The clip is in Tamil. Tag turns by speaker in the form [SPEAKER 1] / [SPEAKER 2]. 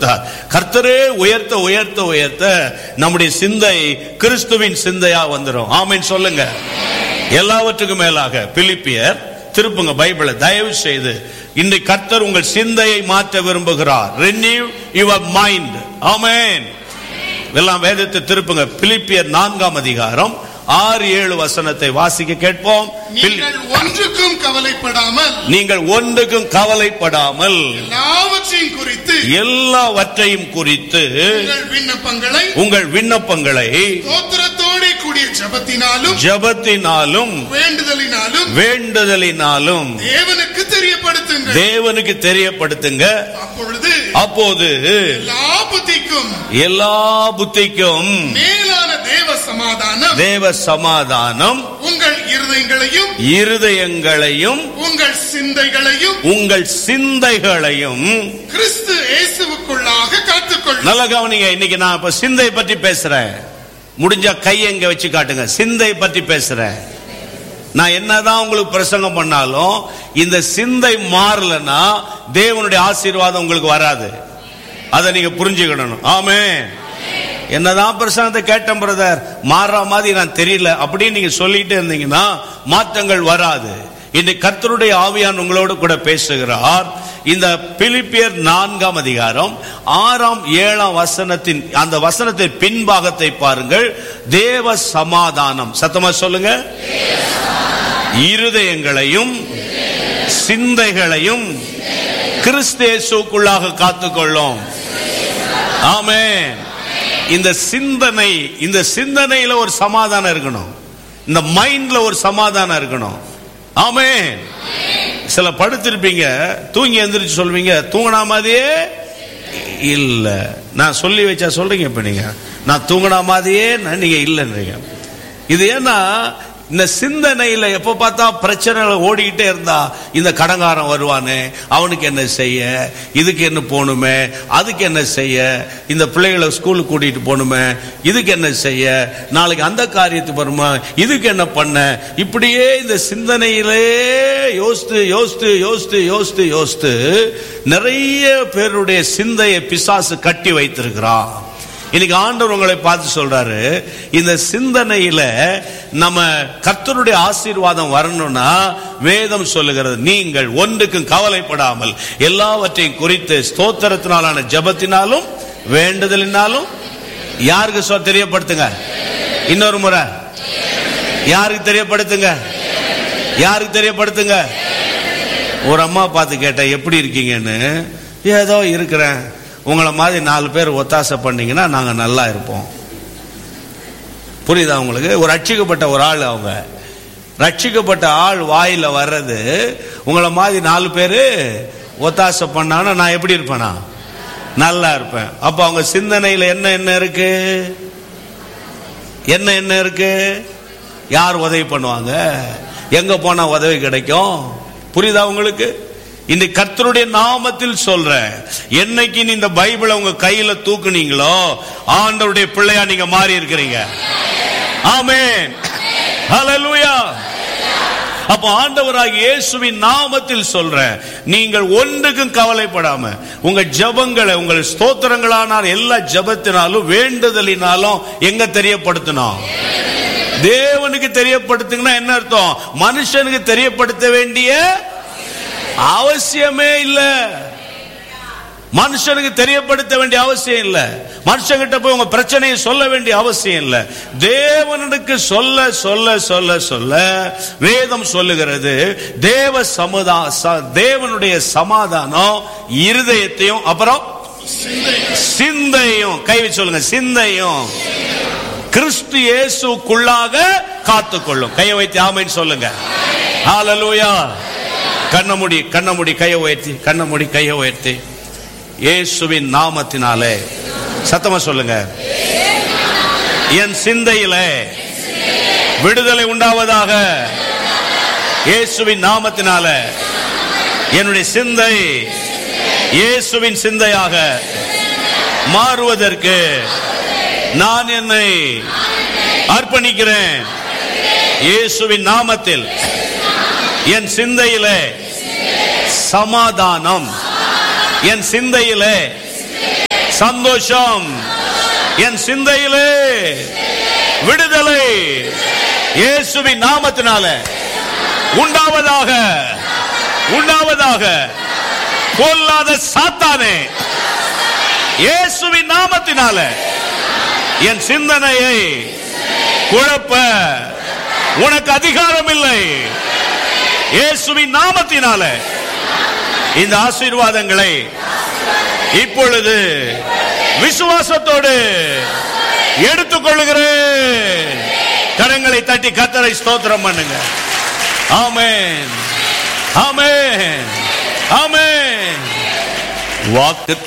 [SPEAKER 1] உயர்த்துகிறார் கர்த்தரே உயர்த்த உயர்த்த உயர்த்த நம்முடைய சிந்தை கிறிஸ்துவின் சிந்தையா வந்துரும் ஆமென் சொல்லுங்க எல்லாவற்றுக்கும் மேலாக பிலிப்பியர் திருப்புங்க பைபிளை தயவு செய்து இன்றைக்கு கர்த்தர் உங்கள் சிந்தையை மாற்ற விரும்புகிறார் renew your mind ஆமென் எல்லாம் வேதத்தை திருப்புங்க பிலிப்பியர் நான்காம் அதிகாரம் ஆறு ஏழு வசனத்தை வாசிக்க கேட்போம் பில்-
[SPEAKER 2] நீங்கள் ஒன்றுக்கும் கவலைப்படாமல்
[SPEAKER 1] நீங்கள் ஒன்றுக்கும் கவலைப்படாமல்
[SPEAKER 2] எல்லாவற்றையும் குறித்து
[SPEAKER 1] எல்லாவற்றையும் குறித்து
[SPEAKER 2] உங்கள் விண்ணப்பங்களை
[SPEAKER 1] உங்கள் விண்ணப்பங்களை
[SPEAKER 2] தோத்திரத்தோടെ கூடிய ஜபத்தினாலும்
[SPEAKER 1] ஜபத்தினாலும்
[SPEAKER 2] வேண்டுதலினாலும்
[SPEAKER 1] வேண்டுதலினாலும்
[SPEAKER 2] தேவனுக்கு தெரியப்படுத்துங்கள்
[SPEAKER 1] தேவனுக்கு தெரியப்படுத்துங்க
[SPEAKER 2] அப்பொழுது
[SPEAKER 1] அப்போது
[SPEAKER 2] எல்லா புத்திக்கும்
[SPEAKER 1] எல்லா புத்திக்கும்
[SPEAKER 2] மேலான தேவ சமாதானம்
[SPEAKER 1] தேவ சமாதானம்
[SPEAKER 2] உங்கள் இருதயங்களையும்
[SPEAKER 1] இருதயங்களையும்
[SPEAKER 2] உங்கள் சிந்தைகளையும்
[SPEAKER 1] உங்கள் சிந்தைகளையும்
[SPEAKER 2] கிறிஸ்து இயேசுவுக்குள்ளாக காத்துக்கொள்ளும்
[SPEAKER 1] நல்ல கவனிங்க இன்னைக்கு நான் இப்ப சிந்தை பற்றி பேசுறேன் முடிஞ்சா கை எங்க வச்சு காட்டுங்க சிந்தை பற்றி பேசுறேன் நான் என்னதான் உங்களுக்கு பிரசங்கம் பண்ணாலும் இந்த சிந்தை மாறலன்னா தேவனுடைய ஆசீர்வாதம் உங்களுக்கு வராது அதை நீங்க புரிஞ்சுக்கிடணும் ஆமே என்னதான் பிரசங்கத்தை கேட்டேன் பிரதர் மாறுற மாதிரி நான் தெரியல அப்படின்னு நீங்க சொல்லிட்டு இருந்தீங்கன்னா மாற்றங்கள் வராது இன்றைக்கு கர்த்தருடைய ஆவியான் உங்களோடு கூட பேசுகிறார் இந்த பிலிப்பியர் நான்காம் அதிகாரம் ஆறாம் ஏழாம் வசனத்தின் அந்த வசனத்தின் பின்பாகத்தை பாருங்கள் தேவ சமாதானம் சத்தமா சொல்லுங்க இருதயங்களையும் சிந்தைகளையும் கிறிஸ்தேசுக்குள்ளாக காத்துக்கொள்ளும் ஆமென் இந்த சிந்தனை இந்த சிந்தனையில ஒரு சமாதானம் இருக்கணும் இந்த மைண்ட்ல ஒரு சமாதானம் இருக்கணும் ஆமென் சில படுத்திருப்பீங்க தூங்கி எந்திரிச்சு சொல்வீங்க தூங்கினா மாதிரியே இல்ல நான் சொல்லி வச்சா சொல்றீங்க இப்ப நீங்க நான் தூங்கினா மாதிரியே நான் நீங்க இல்லைன்றீங்க இது ஏன்னா இந்த சிந்தனையில எப்ப பார்த்தா பிரச்சனைகள் ஓடிக்கிட்டே இருந்தா இந்த கடங்காரன் வருவானே அவனுக்கு என்ன செய்ய இதுக்கு என்ன போகணுமே அதுக்கு என்ன செய்ய இந்த பிள்ளைகளை ஸ்கூலுக்கு கூட்டிட்டு போகணுமே இதுக்கு என்ன செய்ய நாளைக்கு அந்த காரியத்துக்கு வருமா இதுக்கு என்ன பண்ண இப்படியே இந்த சிந்தனையிலே யோசித்து யோசித்து யோசித்து யோசித்து யோசித்து நிறைய பேருடைய சிந்தையை பிசாசு கட்டி வைத்திருக்கிறான் இன்னைக்கு ஆண்டவர் உங்களை பார்த்து சொல்றாரு இந்த சிந்தனையில நம்ம கர்த்தருடைய ஆசீர்வாதம் வரணும்னா வேதம் சொல்லுகிறது நீங்கள் ஒன்றுக்கும் கவலைப்படாமல் எல்லாவற்றையும் குறித்து ஸ்தோத்திரத்தினாலான ஜபத்தினாலும் வேண்டுதலினாலும் யாருக்கு சொ தெரியப்படுத்துங்க இன்னொரு முறை யாருக்கு தெரியப்படுத்துங்க யாருக்கு தெரியப்படுத்துங்க ஒரு அம்மா பார்த்து கேட்டேன் எப்படி இருக்கீங்கன்னு ஏதோ இருக்கிறேன் உங்களை மாதிரி நாலு பேர் ஒத்தாசை பண்ணீங்கன்னா நாங்க நல்லா இருப்போம் புரியுதா உங்களுக்கு ஒரு ரட்சிக்கப்பட்ட ஒரு ஆள் அவங்க ரட்சிக்கப்பட்ட ஆள் வாயில வர்றது உங்களை மாதிரி நாலு பேர் ஒத்தாசை பண்ணாங்கன்னா நான் எப்படி இருப்பேனா நல்லா இருப்பேன் அப்ப அவங்க சிந்தனையில என்ன என்ன இருக்கு என்ன என்ன இருக்கு யார் உதவி பண்ணுவாங்க எங்க போனா உதவி கிடைக்கும் புரியுதா உங்களுக்கு இந்த கர்த்தருடைய நாமத்தில் சொல்றேன் என்னைக்கு நீ இந்த பைபிளை உங்க கையில தூக்குனீங்களோ ஆண்டவருடைய பிள்ளையா நீங்க மாறி இருக்கிறீங்க ஆமென் ஹalleluya அப்ப ஆண்டவராகிய இயேசுவின் நாமத்தில் சொல்றேன் நீங்கள் ஒன்றுக்கும் கவலைப்படாம உங்க ஜபங்களை உங்கள் ஸ்தோத்திரங்களானால் எல்லா ஜபத்தினாலும் வேண்டுதலினாலும் எங்க தெரியப்படுத்தணும் தேவனுக்கு தெரியப்படுத்துங்கன்னா என்ன அர்த்தம் மனுஷனுக்கு தெரியப்படுத்த வேண்டிய அவசியமே இல்ல மனுஷனுக்கு தெரியப்படுத்த வேண்டிய அவசியம் இல்ல மனுஷங்கிட்ட போய் உங்க பிரச்சனையை சொல்ல வேண்டிய அவசியம் இல்ல தேவனுக்கு சொல்ல சொல்ல சொல்ல சொல்ல வேதம் சொல்லுகிறது தேவ சமுதா ச- தேவனுடைய சமாதானம் இருதயத்தையும் அப்புறம் சிந்தையும் கை வச்சு சொல்லுங்க சிந்தையும் கிறிஸ்து இயேசுக்குள்ளாக காத்துக்கொள்ளும் கையை வைத்து ஆமைன்னு சொல்லுங்க ஹalleluya கண்ண மூடி கண்ண மூடி கையை உயர்த்தி கண்ண மூடி கையை உயர்த்தி இயேசுவின் நாமத்தினாலே சத்தமா சொல்லுங்க என் சிந்தையிலே விடுதலை உண்டாவதாக இயேசுவின் நாமத்தினால என்னுடைய சிந்தை இயேசுவின் சிந்தையாக மாறுவதற்கு நான் என்னை அர்ப்பணிக்கிறேன் இயேசுவின் நாமத்தில் என் சிந்தையிலே சமாதானம் என் சிந்தையிலே சந்தோஷம் என் சிந்தையிலே விடுதலை இயேசுவின் நாமத்தினால உண்டாவதாக உண்டாவதாக கொல்லாத சாத்தானே இயேசுவின் நாமத்தினால என் சிந்தனையை குழப்ப உனக்கு அதிகாரம் இல்லை இயேசுவின் நாமத்தினால இந்த ஆசீர்வாதங்களை இப்பொழுது விசுவாசத்தோடு எடுத்துக்கொள்கிறேன் கரங்களை தட்டி கத்தரை ஸ்தோத்திரம் பண்ணுங்க ஆமென் ஆமென் ஆமென் வாக்கு